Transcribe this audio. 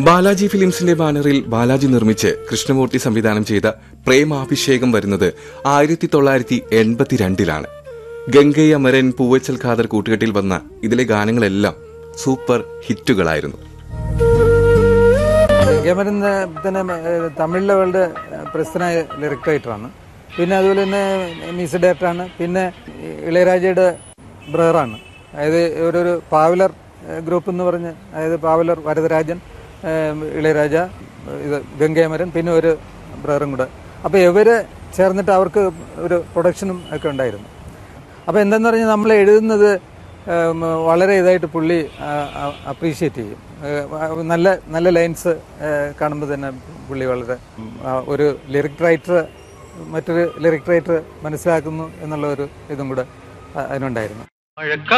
ബാലാജി ഫിലിംസിന്റെ ബാനറിൽ ബാലാജി നിർമ്മിച്ച് കൃഷ്ണമൂർത്തി സംവിധാനം ചെയ്ത പ്രേമാഭിഷേകം വരുന്നത് ആയിരത്തി തൊള്ളായിരത്തി എൺപത്തിരണ്ടിലാണ് ഗംഗൈ അമരൻ പൂവച്ചൽ ഖാദർ കൂട്ടുകെട്ടിൽ വന്ന ഇതിലെ ഗാനങ്ങളെല്ലാം സൂപ്പർ ഹിറ്റുകളായിരുന്നു ഗമരൻ തന്നെ ഏഹ്, തമിഴിലെ വളരെ പ്രസിദ്ധനായ ലിറിക് റൈറ്ററാണ് പിന്നെ അതുപോലെ തന്നെ മ്യൂസിക് ഡയറക്ടറാണ് പിന്നെ ഇളയരാജയുടെ ബ്രദറാണ് അതായത് ഇവരൊരു പാവലർ ഏഹ്, ഗ്രൂപ്പ് എന്ന് പറഞ്ഞ് അതായത് പാവലർ വരദരാജൻ ഏഹ്, ഇളയരാജ ഇത് ഗംഗയമരൻ പിന്നെ ഒരു ബ്രദറും കൂടെ അപ്പോൾ ഇവര് ചേർന്നിട്ട് അവർക്ക് ഒരു പ്രൊഡക്ഷനും ഒക്കെ ഉണ്ടായിരുന്നു അപ്പോൾ എന്താന്ന് പറഞ്ഞാൽ നമ്മൾ എഴുതുന്നത് ഉം, വളരെ ഇതായിട്ട് പുള്ളി അപ്രീഷിയേറ്റ് ചെയ്യും ഏഹ്, നല്ല നല്ല ലൈൻസ് കാണുമ്പോൾ തന്നെ പുള്ളി വളരെ ഉം, ആ, ഒരു ലിറിക് റൈറ്റർ മറ്റൊരു ലിറിക് റൈറ്റർ മനസ്സിലാക്കുന്നു എന്നുള്ള ഒരു ഇതും കൂടെ ആ, അതിനുണ്ടായിരുന്നു